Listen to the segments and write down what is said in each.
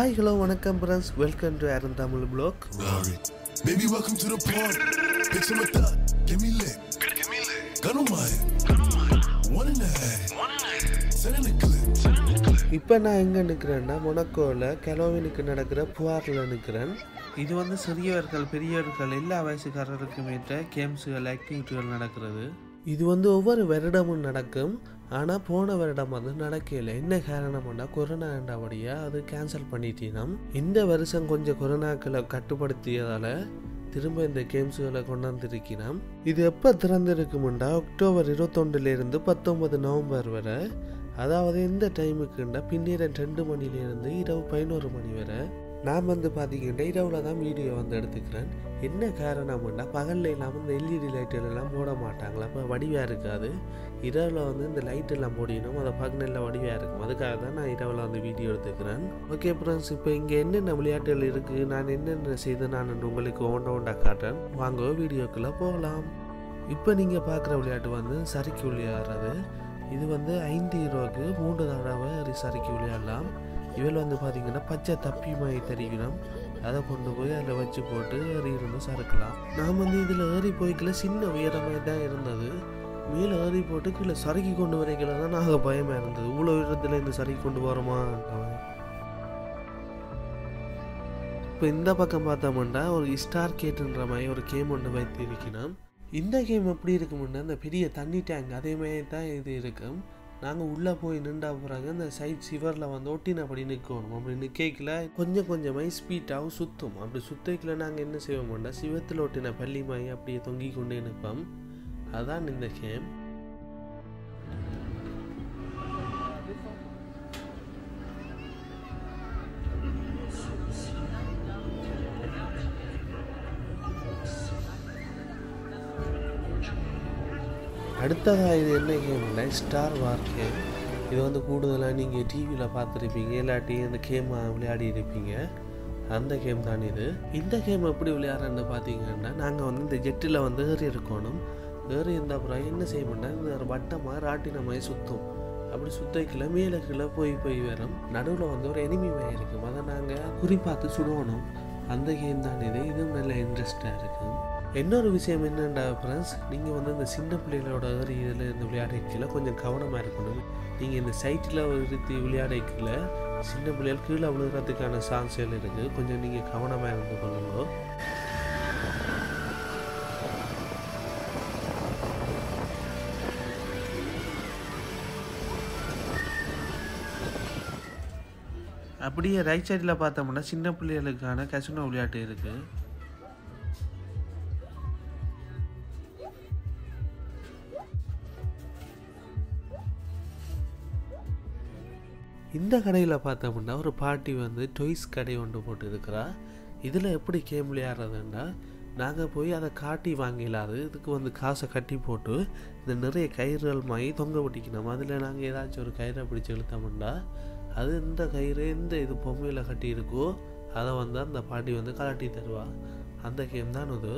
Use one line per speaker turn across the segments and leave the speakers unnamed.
Hi hello வணக்கம் friends welcome to Arun Tamil blog
Sorry. Baby, welcome to the party. Bitch, I'm a thot. Give me lit. Give me lit. Gun on my head. One and a half. One and a half. Send in the clip. Send in the clip.
இப்போ நான் எங்கே நிற்கிறேன்னா மொனக்கோவில் கெலோவினுக்கு நடக்கிற புகாரில் நிற்கிறேன் இது வந்து சிறியவர்கள் பெரியவர்கள் எல்லா வயசுக்காரருக்கும் ஏற்ற கேம்ஸுகள் ஆக்டிவிட்டிகள் நடக்கிறது இது வந்து ஒவ்வொரு வருடமும் நடக்கும் ஆனால் போன வருடம் வந்து நடக்கல என்ன காரணம்னா கொரோனா என்றபடியாக அது கேன்சல் பண்ணிட்டினோம் இந்த வருஷம் கொஞ்சம் கொரோனாக்களை கட்டுப்படுத்தியதால் திரும்ப இந்த கேம்ஸுகளை கொண்டு வந்திருக்கிறோம் இது எப்போ திறந்திருக்குமுண்டா அக்டோபர் இருபத்தொண்டுலேருந்து பத்தொன்பது நவம்பர் வரை அதாவது இந்த டைமுக்குண்டா பின்னிரண்டு ரெண்டு மணிலேருந்து இரவு பதினோரு மணி வரை நான் வந்து பார்த்தீங்கன்னா இரவில் தான் வீடியோ வந்து எடுத்துக்கிறேன் என்ன காரணம்னா பகலில் இல்லாமல் இந்த எல்இடி லைட்டுகள் எல்லாம் போட மாட்டாங்களா அப்போ வடிவாக இருக்காது இரவில் வந்து இந்த லைட் எல்லாம் போடினோம் அதை பார்க்க நல்ல வடிவாக இருக்கும் அதுக்காக தான் நான் இரவில் வந்து வீடியோ எடுத்துக்கிறேன் ஓகே ஃப்ரெண்ட்ஸ் இப்போ இங்கே என்னென்ன விளையாட்டுகள் இருக்குது நான் என்னென்ன செய்து நான் உங்களுக்கு ஒன்றா ஒன்றா காட்டுறேன் வாங்க வீடியோக்குள்ளே போகலாம் இப்போ நீங்கள் பார்க்குற விளையாட்டு வந்து சறுக்கி விளையாடுறது இது வந்து ஐந்து ரூபாய்க்கு மூன்று தடவை ஒரு சறுக்கி விளையாடலாம் இவள் வந்து பார்த்தீங்கன்னா பச்சை தப்பி மாதிரி தெரிவிக்கணும் அதை கொண்டு போய் அதில் வச்சு போட்டு ஏறி இருந்து சறுக்கலாம் நான் வந்து இதில் ஏறி போய்க்கல சின்ன உயரமாக தான் இருந்தது மேலே ஏறி போட்டு கீழே சறுக்கி கொண்டு வரைக்கல தான் நாங்கள் பயமாக இருந்தது இவ்வளோ உயரத்தில் இந்த சறுக்கி கொண்டு வரோமா இப்போ இந்த பக்கம் பார்த்தோம்னா ஒரு ஸ்டார் கேட்டுன்ற மாதிரி ஒரு கேம் ஒன்று வைத்து இருக்கணும் இந்த கேம் எப்படி இருக்குமுன்னா இந்த பெரிய தண்ணி டேங்க் அதே மாதிரி தான் இது இருக்கும் நாங்கள் உள்ளே போய் நின்றா போகிறாங்க இந்த சைட் சிவரில் வந்து ஒட்டினபடி நிற்கணும் அப்படி நிற்கல கொஞ்சம் கொஞ்சமாக ஸ்பீட்டாகவும் சுற்றும் அப்படி சுற்றிக்கல நாங்கள் என்ன செய்வோம்னா சிவத்தில் ஒட்டின பள்ளி மாய் அப்படியே தொங்கி கொண்டே நிற்போம் அதான் இந்த கேம் அடுத்ததாக இது என்ன கேம்னா ஸ்டார் வார் கேம் இது வந்து கூடுதலாக நீங்கள் டிவியில் பார்த்துருப்பீங்க இல்லாட்டி இந்த கேம் விளையாடி இருப்பீங்க அந்த கேம் தான் இது இந்த கேம் எப்படி விளையாடுறன்னு பார்த்தீங்கன்னா நாங்கள் வந்து இந்த ஜெட்டில் வந்து ஏறி இருக்கணும் ஏறி இருந்த அப்புறம் என்ன செய்யணும்னா இந்த ஒரு வட்டமாக ராட்டின மாதிரி சுற்றும் அப்படி சுத்தைக்குள்ள மேலே கீழே போய் போய் வரும் நடுவில் வந்து ஒரு எனிமி மாதிரி இருக்கும் அதை நாங்கள் குறிப்பாத்து சுடணும் அந்த கேம் தான் இது இதுவும் நல்ல இன்ட்ரெஸ்டாக இருக்கும் இன்னொரு விஷயம் என்னென்னா ஃப்ரெண்ட்ஸ் நீங்கள் வந்து இந்த சின்ன பிள்ளைகளோட ஏறி இதில் இந்த விளையாடைக்கில் கொஞ்சம் கவனமாக இருக்கணும் நீங்கள் இந்த சைட்டில் இருத்தி விளையாடைக்கில் சின்ன பிள்ளைகள் கீழே விழுகிறதுக்கான சான்ஸ்கள் இருக்குது கொஞ்சம் நீங்கள் கவனமாக இருந்து கொள்ளுங்க அப்படியே ரைட் சைடில் பார்த்தோம்னா சின்ன பிள்ளைகளுக்கான கசினோ விளையாட்டு இருக்குது இந்த கடையில் பார்த்தோம்னா ஒரு பாட்டி வந்து டொய்ஸ் கடை ஒன்று போட்டு இருக்கிறா இதில் எப்படி கேம் விளையாடுறதுன்னா நாங்கள் போய் அதை காட்டி வாங்கிடாது இதுக்கு வந்து காசை கட்டி போட்டு இந்த நிறைய கயிறுகள் மாதிரி தொங்க விட்டிக்கணும் அதில் நாங்கள் ஏதாச்சும் ஒரு கயிறை பிடிச்சி இழுத்தோம்னா அது இந்த கயிறு எந்த இது பொம்மையில் கட்டி இருக்கோ அதை வந்து அந்த பாட்டி வந்து கலட்டி தருவா அந்த கேம் தான் இது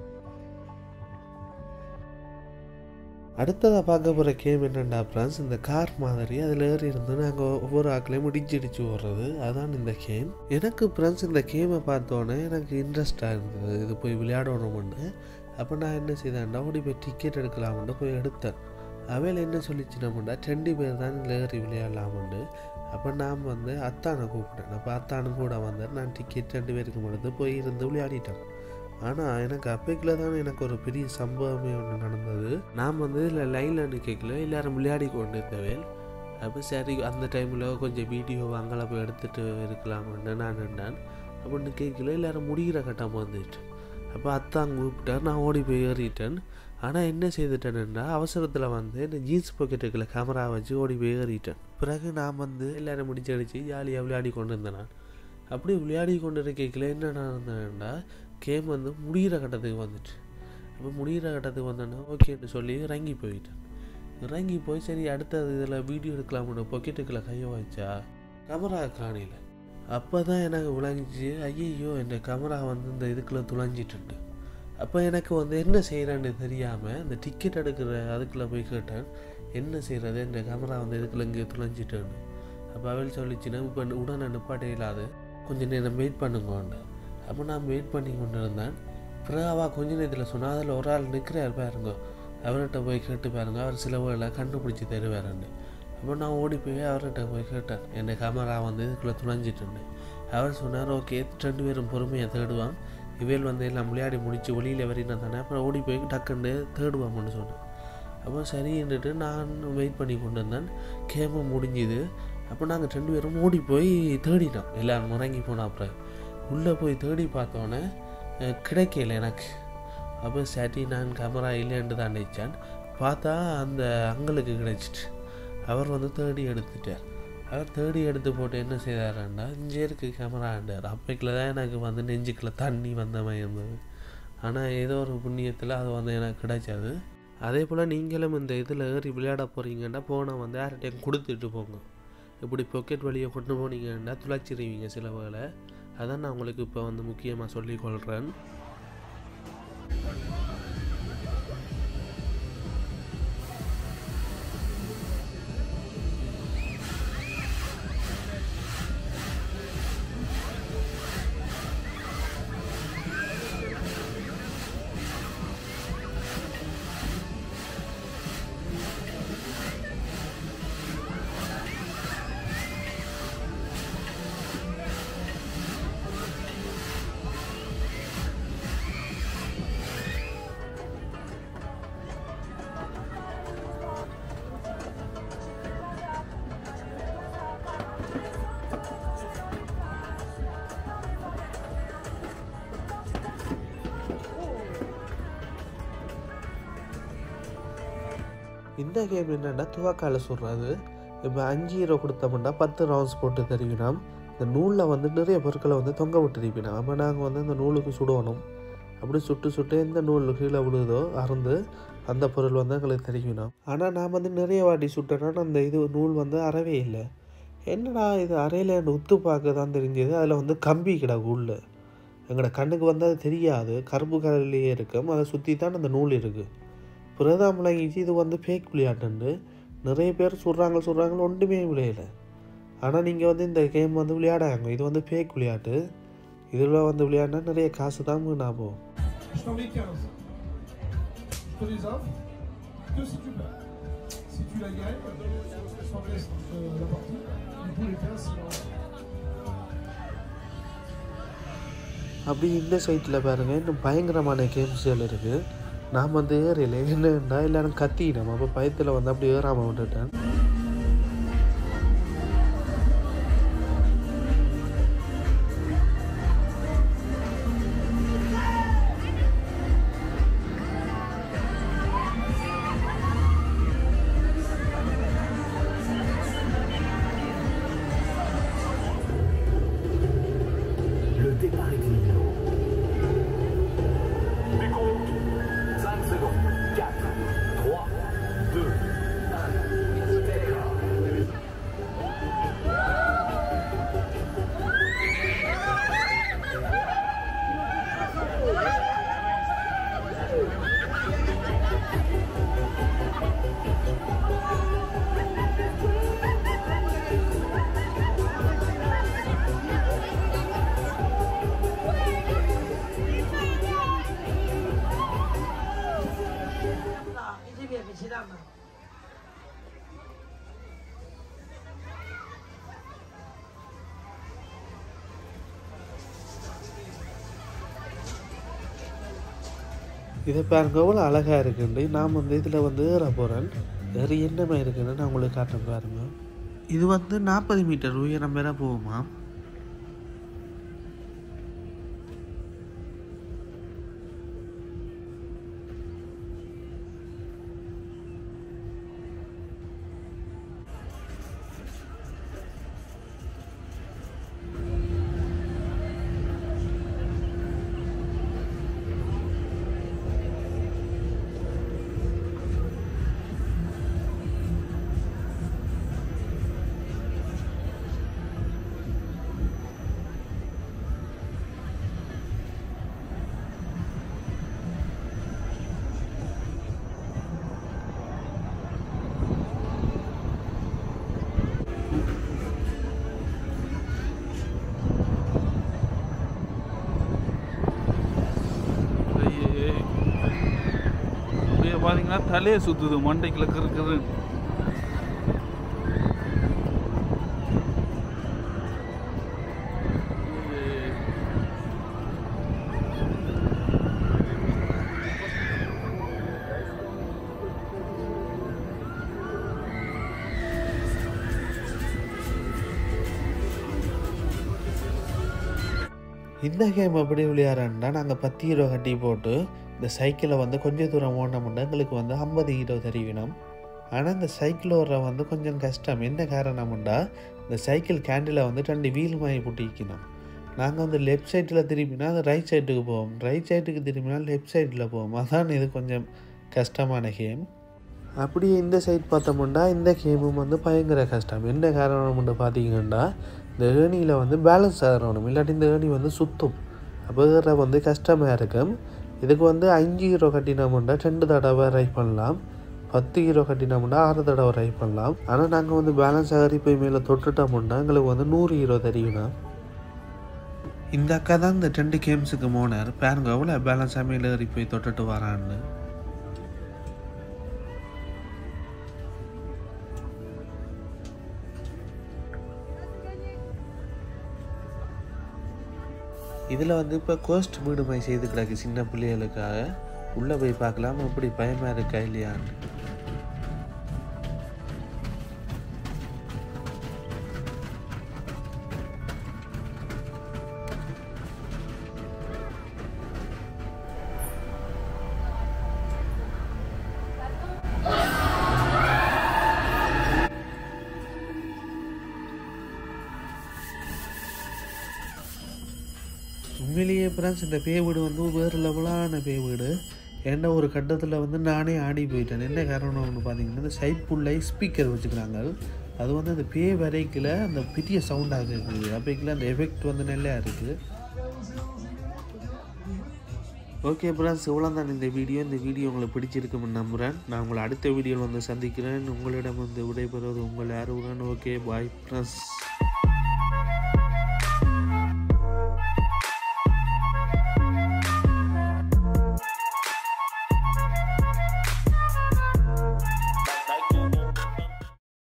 அடுத்ததாக பார்க்க போகிற கேம் என்னென்னா ஃப்ரெண்ட்ஸ் இந்த கார் மாதிரி அதில் ஏறி இருந்து நாங்கள் ஒவ்வொரு ஆக்களையும் இடிச்சிடிச்சு ஓடுறது அதான் இந்த கேம் எனக்கு ஃப்ரெண்ட்ஸ் இந்த கேமை பார்த்தோன்னே எனக்கு இன்ட்ரெஸ்டாக இருந்தது இது போய் விளையாடணும்னு அப்போ நான் என்ன செய்தேன்டா ஓடி போய் டிக்கெட் எடுக்கலாம்னு போய் எடுத்தேன் அவையில் என்ன சொல்லிச்சுனோம்னா ரெண்டு பேர் தான் இதில் ஏறி விளையாடலாம்னு அப்போ நான் வந்து அத்தானை கூப்பிட்டேன் அப்போ அத்தானும் கூட வந்தேன் நான் டிக்கெட் ரெண்டு பேருக்கு மட்டும் போய் இருந்து விளையாடிட்டேன் ஆனால் எனக்கு அப்பைக்கில் தான் எனக்கு ஒரு பெரிய சம்பவமே ஒன்று நடந்தது நான் வந்து இதில் லைனில் நிற்கல எல்லாரும் விளையாடி கொண்டு இருந்தவேன் அப்போ சரி அந்த டைமில் கொஞ்சம் வீடியோ அங்கே போய் எடுத்துகிட்டு இருக்கலாம்னு நான் நின்றேன் அப்போ நிற்கல எல்லாரும் முடிகிற கட்டம் வந்துட்டு அப்போ அத்தான் கூப்பிட்டார் நான் ஓடி போய் ஏறிட்டேன் ஆனால் என்ன செய்துட்டேன்னா அவசரத்தில் வந்து இந்த ஜீன்ஸ் பாக்கெட்டுக்குள்ள கேமரா வச்சு ஓடி போய் ஏறிட்டேன் பிறகு நான் வந்து எல்லோரும் முடிச்சு அடித்து ஜாலியாக விளையாடி கொண்டு இருந்தேன் நான் அப்படி விளையாடி கொண்டு இருக்கையில் என்ன நடந்ததுன்னா கேம் வந்து முடிகிற கட்டத்துக்கு வந்துட்டு அப்போ முடிகிற கட்டத்துக்கு வந்தோன்னா ஓகேன்னு சொல்லி இறங்கி போயிட்டேன் இறங்கி போய் சரி அடுத்தது இதில் வீடியோ எடுக்கலாம்னு பொக்கெட்டுக்குள்ளே கையை வச்சா கேமரா காணையில் அப்போ தான் எனக்கு விளங்கிச்சு ஐயையோ என் கேமரா வந்து இந்த இதுக்குள்ளே துளைஞ்சிட்டு அப்போ எனக்கு வந்து என்ன செய்கிறேன்னு தெரியாமல் இந்த டிக்கெட் எடுக்கிற அதுக்குள்ளே போய் கேட்டேன் என்ன செய்கிறது இந்த கேமரா வந்து இதுக்குள்ளே இங்கே துளைஞ்சிட்டேன்னு அப்போ அவள் சொல்லிச்சுன்னா இப்போ உடனே நிப்பாட்டே இல்லாது கொஞ்ச நேரம் வெயிட் பண்ணுங்கோண்டு அப்போ நான் வெயிட் பண்ணி கொண்டு இருந்தேன் பிறகு அவள் கொஞ்ச நேரத்தில் சொன்னால் அதில் ஒரு ஆள் நிற்கிறார் பாருங்க அவர்கிட்ட போய் கேட்டு பாருங்க அவர் சில வேலை கண்டுபிடிச்சி தருவாருன்னு அப்போ நான் ஓடி போய் அவர்கிட்ட போய் கேட்டேன் என் கேமரா வந்து இதுக்குள்ளே துணைஞ்சிட்டு அவர் சொன்னார் ஓகே ரெண்டு பேரும் பொறுமையை தேடுவான் இவையில் வந்து எல்லாம் விளையாடி முடிச்சு வெளியில் வரையினா தானே அப்புறம் ஓடி போய் டக்குன்னு தேடுவான்னு சொன்னேன் அப்போ சரின்னுட்டு நான் வெயிட் பண்ணி கொண்டு வந்தேன் கேமும் முடிஞ்சுது அப்போ நாங்கள் ரெண்டு பேரும் ஓடி போய் தேடிட்டோம் எல்லோரும் முறங்கி போன அப்புறம் உள்ளே போய் தேடி பார்த்தோன்னே அஹ், கிடைக்கல எனக்கு அப்போ சரி நான் கேமரா இல்லைன்ட்டு தான் நினச்சேன் பார்த்தா அந்த அங்களுக்கு கிடைச்சிட்டு அவர் வந்து தேடி எடுத்துட்டார் அவர் தேடி எடுத்து போட்டு என்ன செய்தாருன்னா இங்கே இருக்கு கேமராண்டார் அப்பைக்குள்ள தான் எனக்கு வந்து நெஞ்சுக்குள்ள தண்ணி வந்த மாதிரி இருந்தது ஆனால் ஏதோ ஒரு புண்ணியத்தில் அது வந்து எனக்கு கிடைச்சது அதே போல் நீங்களும் இந்த இதில் ஏறி விளையாட போகிறீங்கன்னா போனை வந்து யார்கிட்டையும் கொடுத்துட்டு போங்க இப்படி பாக்கெட் வழியை கொண்டு போனீங்கன்னா துளைச்சிருவீங்க சில வேளை அதான் நான் உங்களுக்கு இப்போ வந்து முக்கியமாக சொல்லிக்கொள்கிறேன் இந்த கேம் என்னென்னா துவக்கால சொல்கிறது இப்போ அஞ்சு ஹீரோ கொடுத்தோம்னா பத்து ரவுண்ட்ஸ் போட்டு தருவினோம் இந்த நூலில் வந்து நிறைய பொருட்களை வந்து தொங்க விட்டுருப்பினோம் அப்போ நாங்கள் வந்து அந்த நூலுக்கு சுடணும் அப்படி சுட்டு சுட்டு எந்த நூல் கீழே விழுதோ அறுந்து அந்த பொருள் வந்து எங்களுக்கு தெரிவிக்கணும் ஆனால் நான் வந்து நிறைய வாட்டி சுட்டேன்னா அந்த இது நூல் வந்து அறவே இல்லை என்னடா இது அறையில் உத்து பார்க்க தான் தெரிஞ்சது அதில் வந்து கம்பி கிடக்கு உள்ள எங்களோட கண்ணுக்கு வந்து அது தெரியாது கருப்பு கலர்லேயே இருக்கும் அதை சுற்றி தான் அந்த நூல் இருக்குது பிரதம் விளங்கிச்சு இது வந்து ஃபேக் விளையாட்டுண்டு நிறைய பேர் சொல்கிறாங்க சொல்கிறாங்க ஒன்றுமே விளையல ஆனால் நீங்கள் வந்து இந்த கேம் வந்து விளையாடாங்க இது வந்து ஃபேக் விளையாட்டு இதில் வந்து விளையாடினா நிறைய காசு தான் வீணா போகும்
Je t'en mets 15. Je te les offre que si tu perds. Si tu la gagnes, je t'en laisse euh, la partie. Du coup, les 15, c'est leur-
அப்படி இந்த சைட்டில் பாருங்கள் இன்னும் பயங்கரமான கேம்ஸ்கள் இருக்குது நான் வந்து ஏறல என்னன்னா எல்லாரும் கத்தினோம் அப்போ பயத்தில் வந்து அப்படி ஏறாமல் விட்டுட்டேன்
Le départ est imminent. Décompte. 5 secondes. 4, 3, 2, 1. Départ.
这边没吃到吗？
இதை பாருங்க எவ்வளோ அழகாக இருக்குண்டு நான் வந்து இதில் வந்து ஏற போகிறேன் வேறு என்னமே இருக்குன்னு நான் உங்களுக்கு காட்டுறேன் பாருங்க இது வந்து நாற்பது மீட்டர் உயரம் வேற போகுமா
பார்த்தீங்கன்னா தலையை சுற்றுது மண்டைக்குள்ள கிறுக்குது
இந்த கேம் எப்படி விளையாடுறோன்னா நாங்கள் பத்து ஹீரோ கட்டி போட்டு இந்த சைக்கிளை வந்து கொஞ்சம் தூரம் ஓடணும்னா எங்களுக்கு வந்து ஐம்பது ஹீரோ தெரிவினோம் ஆனால் இந்த சைக்கிள் ஓடுற வந்து கொஞ்சம் கஷ்டம் என்ன காரணம்டா இந்த சைக்கிள் கேண்டில் வந்து ரெண்டு வீல் மாயி புட்டிக்கணும் நாங்கள் வந்து லெஃப்ட் சைடில் திரும்பினா அது ரைட் சைடுக்கு போவோம் ரைட் சைடுக்கு திரும்பினா லெஃப்ட் சைடில் போவோம் அதான் இது கொஞ்சம் கஷ்டமான கேம் அப்படியே இந்த சைட் பார்த்தோம்னா இந்த கேமும் வந்து பயங்கர கஷ்டம் என்ன காரணம்னு பார்த்தீங்கன்னா இந்த ஏணியில் வந்து பேலன்ஸ் ஆகணும் இல்லாட்டி இந்த ஏணி வந்து சுத்தும் அப்போ ஏற வந்து கஷ்டமாக இருக்கும் இதுக்கு வந்து அஞ்சு ஹீரோ கட்டினோம்னா ரெண்டு தடவை ரைட் பண்ணலாம் பத்து ஹீரோ கட்டினோம்னா ஆறு தடவை ரைட் பண்ணலாம் ஆனால் நாங்கள் வந்து பேலன்ஸ் ஆகி போய் மேலே தொட்டுட்டோம்னா எங்களுக்கு வந்து நூறு ஹீரோ தெரியணும் இந்த அக்கா தான் இந்த ரெண்டு கேம்ஸுக்கு போனார் பாருங்க எவ்வளோ பேலன்ஸ் மேலே ஏறி போய் தொட்டுட்டு வரான்னு இதில் வந்து இப்போ கோஸ்ட் வீடுமை செய்து கிடக்கு சின்ன பிள்ளைகளுக்காக உள்ளே போய் பார்க்கலாம் எப்படி பயமாக இருக்கா இல்லையான்னு உண்மையிலேயே ஃப்ரெண்ட்ஸ் இந்த பேய் வீடு வந்து வேறு லெவலான பேய் வீடு ஏன்னா ஒரு கட்டத்தில் வந்து நானே ஆடி போயிட்டேன் என்ன காரணம்னு பார்த்தீங்கன்னா இந்த சைட் ஃபுல்லாக ஸ்பீக்கர் வச்சுக்கிறாங்க அது வந்து அந்த பேய் வரைக்கில் அந்த பெரிய சவுண்டாக இருக்குது அப்போக்கில் அந்த எஃபெக்ட் வந்து நல்லா இருக்குது ஓகே ஃப்ரெண்ட்ஸ் இவ்வளோ தான் இந்த வீடியோ இந்த வீடியோ உங்களுக்கு பிடிச்சிருக்குன்னு நம்புகிறேன் நான் உங்களை அடுத்த வீடியோவில் வந்து சந்திக்கிறேன் உங்களிடம் வந்து விடைபெறுவது உங்கள் யாருடன் ஓகே பாய் ஃப்ரெண்ட்ஸ்